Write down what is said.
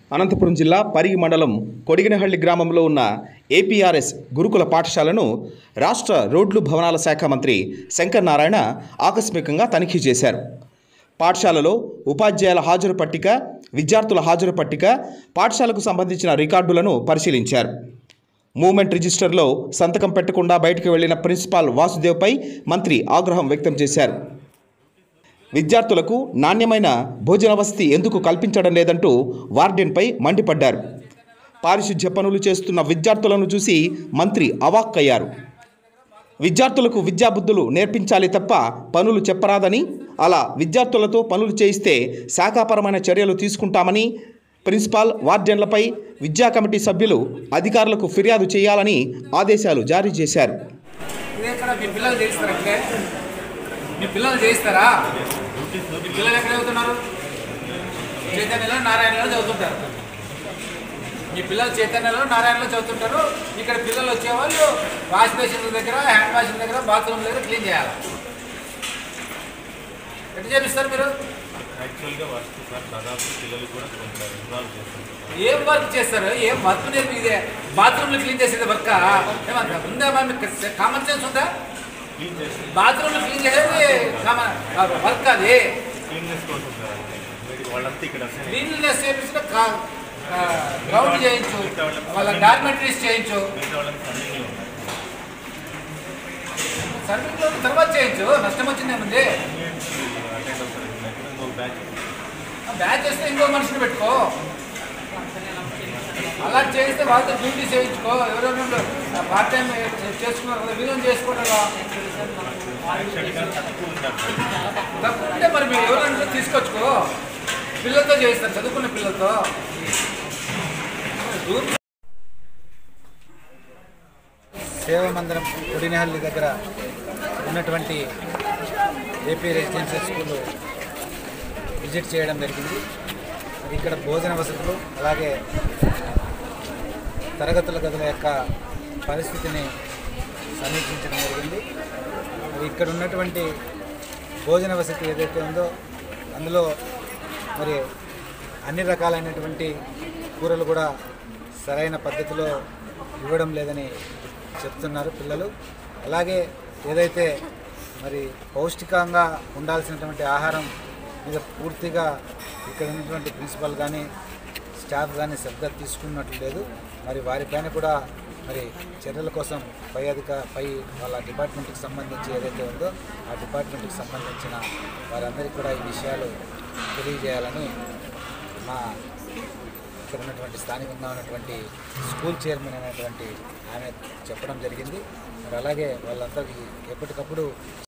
అనంతపురం జిల్లా పరిగి మండలం కొడిగినహళ్లి గ్రామంలో ఉన్న ఏపీఆర్ఎస్ గురుకుల పాఠశాలను రాష్ట్ర రోడ్లు భవనాల శాఖ మంత్రి శంకర్ నారాయణ ఆకస్మికంగా తనిఖీ చేశారు పాఠశాలలో ఉపాధ్యాయుల హాజరు పట్టిక విద్యార్థుల హాజరు పట్టిక పాఠశాలకు సంబంధించిన రికార్డులను పరిశీలించారు మూమెంట్ రిజిస్టర్లో సంతకం పెట్టకుండా బయటకు వెళ్లిన ప్రిన్సిపాల్ వాసుదేవ్పై మంత్రి ఆగ్రహం వ్యక్తం చేశారు విద్యార్థులకు నాణ్యమైన భోజన వసతి ఎందుకు కల్పించడం లేదంటూ వార్డెన్పై మండిపడ్డారు పారిశుధ్య పనులు చేస్తున్న విద్యార్థులను చూసి మంత్రి అవాక్కయ్యారు విద్యార్థులకు విద్యాబుద్ధులు నేర్పించాలి తప్ప పనులు చెప్పరాదని అలా విద్యార్థులతో పనులు చేయిస్తే శాఖాపరమైన చర్యలు తీసుకుంటామని ప్రిన్సిపాల్ వార్డెన్లపై విద్యా కమిటీ సభ్యులు అధికారులకు ఫిర్యాదు చేయాలని ఆదేశాలు జారీ చేశారు ఇది ఎక్కడ మీ పిల్లలు చేయిస్తారా ఇక్కడే మీ పిల్లలు చేయిస్తారా మీ పిల్లలు ఎక్కడ చదువుతున్నారు చైతన్యలో నారాయణలో చదువుతుంటారు మీ పిల్లలు చైతన్యలో నారాయణలో చదువుతుంటారు ఇక్కడ పిల్లలు వచ్చేవాళ్ళు వాష్ బేసిన్ దగ్గర హ్యాండ్ వాషింగ్ దగ్గర బాత్రూమ్ దగ్గర క్లీన్ చేయాలి ఎట్లా చేపిస్తారు మీరు యాక్చువల్గా వర్క్ సార్ దాదాపు పిల్లలు కూడా కొంత ఇన్వాల్వ్ చేస్తారు ఏం వర్క్ చేస్తారు ఏం వర్క్ నేర్పి ఇదే బాత్రూమ్లు క్లీన్ చేసేది వర్క్ ఏమంటారు ఉందా మీకు కామన్ సెన్స్ ఉందా క్లీన్ చేసి బాత్రూమ్లు క్లీన్ చేసేది కామన్ వర్క్ అది క్లీన్నెస్ కోసం సార్ అంటే మీరు వాళ్ళంతా ఇక్కడ అసలు క్లీన్లెస్ చేపించిన గ్రౌండ్ చేయించు వాళ్ళ డార్మెంటరీస్ చేయించు మిగతా వాళ్ళకి ఫండింగ్లో ఉన్నాయి సర్వీస్లో తర్వాత చేయించు నష్టం వచ్చిందేముంది అటెండ్ అవుతారు ఇంకో బ్యాచ్ బ్యాచ్ చేస్తే ఇంకో మనిషిని పెట్టుకో అలా చేస్తే వాళ్ళతో డ్యూటీ చేయించుకో ఎవరెవరు పార్ట్ టైం చేసుకున్నారు కదా వీళ్ళని చేసుకోవడం యాక్చువల్గా తక్కువ ఉంటారు తక్కువ ఉంటే మరి మీరు ఎవరైనా తీసుకొచ్చుకో పిల్లలతో చేయిస్తారు చదువుకున్న పిల్లలతో దూరం సేవమందిరం కొడినహల్లి దగ్గర ఉన్నటువంటి ఏపీ రెసిడెన్షియల్ స్కూల్ విజిట్ చేయడం జరిగింది మరి ఇక్కడ భోజన వసతులు అలాగే తరగతుల గదుల యొక్క పరిస్థితిని సమీక్షించడం జరిగింది మరి ఇక్కడ ఉన్నటువంటి భోజన వసతి ఏదైతే ఉందో అందులో మరి అన్ని రకాలైనటువంటి కూరలు కూడా సరైన పద్ధతిలో ఇవ్వడం లేదని చెప్తున్నారు పిల్లలు అలాగే ఏదైతే మరి పౌష్టికంగా ఉండాల్సినటువంటి ఆహారం మీద పూర్తిగా ఇక్కడ ఉన్నటువంటి ప్రిన్సిపల్ కానీ స్టాఫ్ కానీ శ్రద్ధ తీసుకున్నట్లు లేదు మరి వారిపైన కూడా మరి చర్యల కోసం పై అధిక పై వాళ్ళ డిపార్ట్మెంట్కి సంబంధించి ఏదైతే ఉందో ఆ డిపార్ట్మెంట్కి సంబంధించిన వారందరికీ కూడా ఈ విషయాలు తెలియజేయాలని మా ఇక్కడ ఉన్నటువంటి స్థానికంగా ఉన్నటువంటి స్కూల్ చైర్మన్ అయినటువంటి ఆమె చెప్పడం జరిగింది మరి అలాగే వాళ్ళందరికీ ఎప్పటికప్పుడు